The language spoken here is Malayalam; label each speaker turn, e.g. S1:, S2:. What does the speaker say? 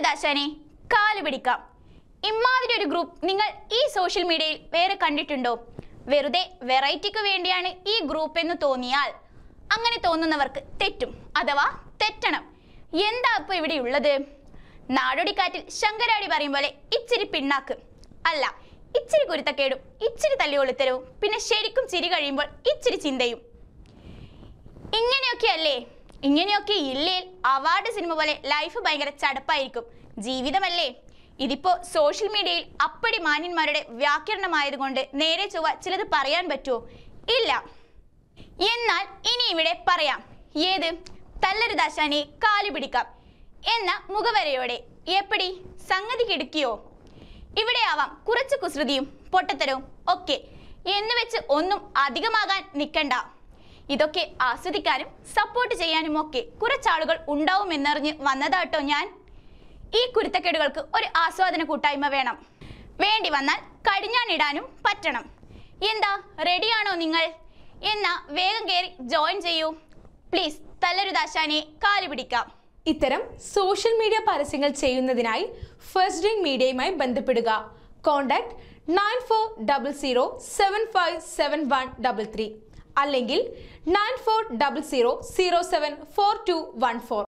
S1: ദാശാനെ കാല് പിടിക്കാം ഇമ്മാതിരി ഒരു ഗ്രൂപ്പ് നിങ്ങൾ ഈ സോഷ്യൽ മീഡിയയിൽ വേറെ കണ്ടിട്ടുണ്ടോ വെറുതെ വെറൈറ്റിക്ക് വേണ്ടിയാണ് ഈ ഗ്രൂപ്പ് എന്ന് തോന്നിയാൽ അങ്ങനെ തോന്നുന്നവർക്ക് തെറ്റും അഥവാ തെറ്റണം എന്താ ഇപ്പൊ ഇവിടെ ഉള്ളത് നാടോടിക്കാറ്റിൽ ശങ്കരാടി പറയും പോലെ ഇച്ചിരി പിണ്ണാക്ക് അല്ല ഇച്ചിരി കുരുത്തക്കേടും ഇച്ചിരി തല്ലിയൊളുത്തരവും പിന്നെ ശരിക്കും ചിരി കഴിയുമ്പോൾ ഇച്ചിരി ചിന്തയും ഇങ്ങനെയൊക്കെയല്ലേ ഇങ്ങനെയൊക്കെ ഇല്ലേൽ അവാർഡ് സിനിമ പോലെ ലൈഫ് ഭയങ്കര ചടപ്പായിരിക്കും ജീവിതമല്ലേ ഇതിപ്പോ സോഷ്യൽ മീഡിയയിൽ അപ്പടി മാന്യന്മാരുടെ വ്യാകരണമായതുകൊണ്ട് നേരെ ചൊവ്വ ചിലത് പറയാൻ പറ്റുമോ ഇല്ല എന്നാൽ ഇനി ഇവിടെ പറയാം ഏത് തല്ലരുദാശാനെ കാലു പിടിക്കാം എന്ന മുഖവരയോടെ എപ്പടി സംഗതി കിടക്കിയോ ഇവിടെ ആവാം കുറച്ച് കുസൃതിയും പൊട്ടത്തരവും ഒക്കെ എന്ന് വെച്ച് ഒന്നും അധികമാകാൻ നിൽക്കണ്ട ഇതൊക്കെ ആസ്വദിക്കാനും സപ്പോർട്ട് ചെയ്യാനും ഒക്കെ കുറച്ചാളുകൾ ഉണ്ടാവുമെന്നറിഞ്ഞ് വന്നതാട്ടോ ഞാൻ ഈ കുരുത്തക്കേടുകൾക്ക് ഒരു ആസ്വാദന കൂട്ടായ്മ വേണം വേണ്ടി വന്നാൽ കടിഞ്ഞാണിടാനും പറ്റണം എന്താ റെഡിയാണോ നിങ്ങൾ എന്നാ വേഗം കയറി ജോയിൻ ചെയ്യൂ പ്ലീസ് തല്ലരുദാശാനെ കാല് പിടിക്കാം
S2: ഇത്തരം സോഷ്യൽ മീഡിയ പരസ്യങ്ങൾ ചെയ്യുന്നതിനായി ഫസ്റ്റ് ഡ്രിങ്ക് മീഡിയയുമായി ബന്ധപ്പെടുക contact nine four double zero seven five seven one double three അല്ലെങ്കിൽ nine four double zero zero seven four two one four